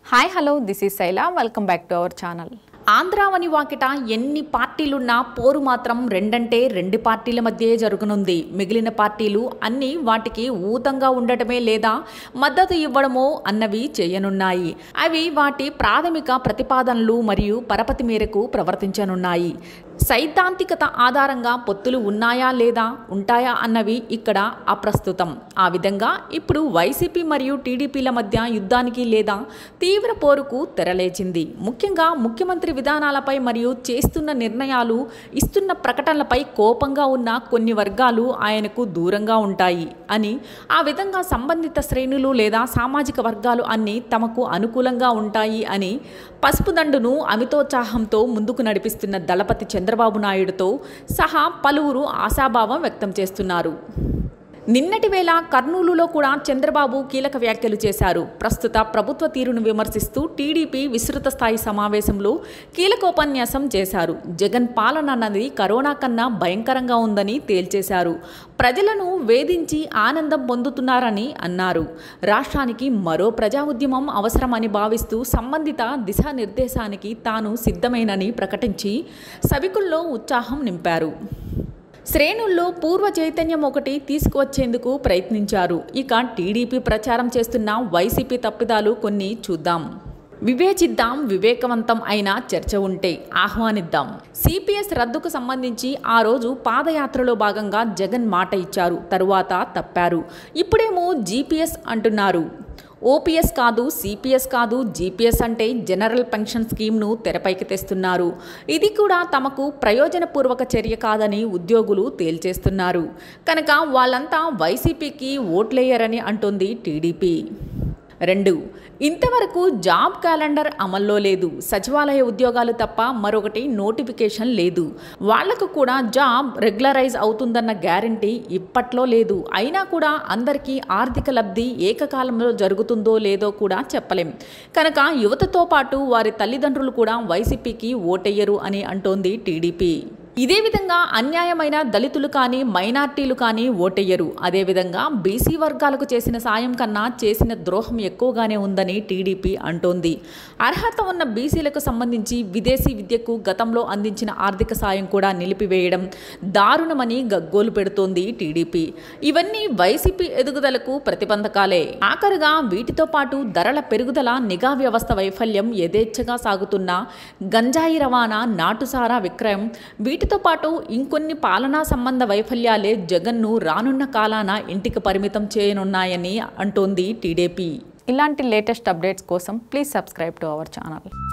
hi hello this is Shaila welcome back to our channel Andhravani వాకిట ఎన్ని పార్టీలున్నా పోరు మాత్రం రెండంటే రెండు పార్టీల మధ్యే జరగనుంది మిగిలిన పార్టీలు అన్నీ వాటికి ఊతంగా ఉండటమే లేదా మద్దతు ఇవ్వడమో అన్నవి చేయనున్నాయి అవి వాటి ప్రాథమిక ప్రతిపాదనలు మరియు పరపతి మేరకు ప్రవర్తించనున్నాయి సైద్ధాంతికత ఆధారంగా పొత్తులు ఉన్నాయా లేదా ఉంటాయా అన్నవి ఇక్కడ అప్రస్తుతం ఆ విధంగా ఇప్పుడు వైసీపీ మరియు టీడీపీల మధ్య యుద్ధానికి లేదా తీవ్ర పోరుకు తెరలేచింది ముఖ్యంగా ముఖ్యమంత్రి విధానాలపై మరియు చేస్తున్న నిర్ణయాలు ఇస్తున్న ప్రకటనలపై కోపంగా ఉన్న కొన్ని వర్గాలు ఆయనకు దూరంగా ఉంటాయి అని ఆ విధంగా సంబంధిత శ్రేణులు లేదా సామాజిక వర్గాలు అన్నీ తమకు అనుకూలంగా ఉంటాయి అని పసుపు దండును అమితోత్సాహంతో ముందుకు నడిపిస్తున్న దళపతి చంద్రబాబు నాయుడుతో సహా పలువురు ఆశాభావం వ్యక్తం చేస్తున్నారు నిన్నటి వేళ కర్నూలులో కూడా చంద్రబాబు కీలక వ్యాఖ్యలు చేశారు ప్రస్తుత ప్రభుత్వ తీరును విమర్శిస్తూ టీడీపీ విస్తృత స్థాయి సమావేశంలో కీలకోపన్యాసం చేశారు జగన్ పాలన అన్నది కరోనా కన్నా భయంకరంగా ఉందని తేల్చేశారు ప్రజలను వేధించి ఆనందం పొందుతున్నారని అన్నారు రాష్ట్రానికి మరో ప్రజా ఉద్యమం అవసరమని భావిస్తూ సంబంధిత దిశానిర్దేశానికి తాను సిద్ధమేనని ప్రకటించి సభికుల్లో ఉత్సాహం నింపారు శ్రేణుల్లో పూర్వ చైతన్యం ఒకటి తీసుకువచ్చేందుకు ప్రయత్నించారు ఇక టీడీపీ ప్రచారం చేస్తున్న వైసీపీ తప్పిదాలు కొన్ని చూద్దాం వివేచిద్దాం వివేకవంతం అయిన చర్చ ఉంటే ఆహ్వానిద్దాం సిపిఎస్ రద్దుకు సంబంధించి ఆ రోజు పాదయాత్రలో భాగంగా జగన్ మాట ఇచ్చారు తరువాత తప్పారు ఇప్పుడేమో జీపీఎస్ అంటున్నారు ఓపీఎస్ కాదు సిపిఎస్ కాదు జీపీఎస్ అంటే జనరల్ పెన్షన్ స్కీమ్ను తెరపైకి తెస్తున్నారు ఇది కూడా తమకు ప్రయోజనపూర్వక చర్య కాదని ఉద్యోగులు తేల్చేస్తున్నారు కనుక వాళ్ళంతా వైసీపీకి ఓట్లేయరని అంటుంది టీడీపీ రెండు ఇంతవరకు జాబ్ క్యాలెండర్ అమల్లో లేదు సచివాలయ ఉద్యోగాలు తప్ప మరొకటి నోటిఫికేషన్ లేదు వాళ్లకు కూడా జాబ్ రెగ్యులరైజ్ అవుతుందన్న గ్యారంటీ ఇప్పట్లో లేదు అయినా కూడా అందరికీ ఆర్థిక లబ్ధి ఏకకాలంలో జరుగుతుందో లేదో కూడా చెప్పలేం కనుక యువతతో పాటు వారి తల్లిదండ్రులు కూడా వైసీపీకి ఓటెయ్యరు అని అంటోంది టీడీపీ ఇదే విధంగా అన్యాయమైన దళితులు కానీ మైనార్టీలు కానీ ఓటెయ్యరు అదేవిధంగా బీసీ వర్గాలకు చేసిన సాయం కన్నా చేసిన ద్రోహం ఎక్కువగానే ఉందని టీడీపీ అంటోంది అర్హత ఉన్న బీసీలకు సంబంధించి విదేశీ విద్యకు గతంలో అందించిన ఆర్థిక సాయం కూడా నిలిపివేయడం దారుణమని గగ్గోలు పెడుతోంది టీడీపీ ఇవన్నీ వైసీపీ ఎదుగుదలకు ప్రతిబంధకాలే ఆఖరుగా వీటితో పాటు ధరల పెరుగుదల నిఘా వ్యవస్థ వైఫల్యం యథేచ్ఛగా సాగుతున్న గంజాయి రవాణా నాటుసారా విక్రయం వీటి వీటితో పాటు ఇంకొన్ని పాలనా సంబంధ వైఫల్యాలే జగన్ను రానున్న కాలాన ఇంటికి పరిమితం చేయనున్నాయని అంటోంది టీడీపీ ఇలాంటి లేటెస్ట్ అప్డేట్స్ కోసం please subscribe to our channel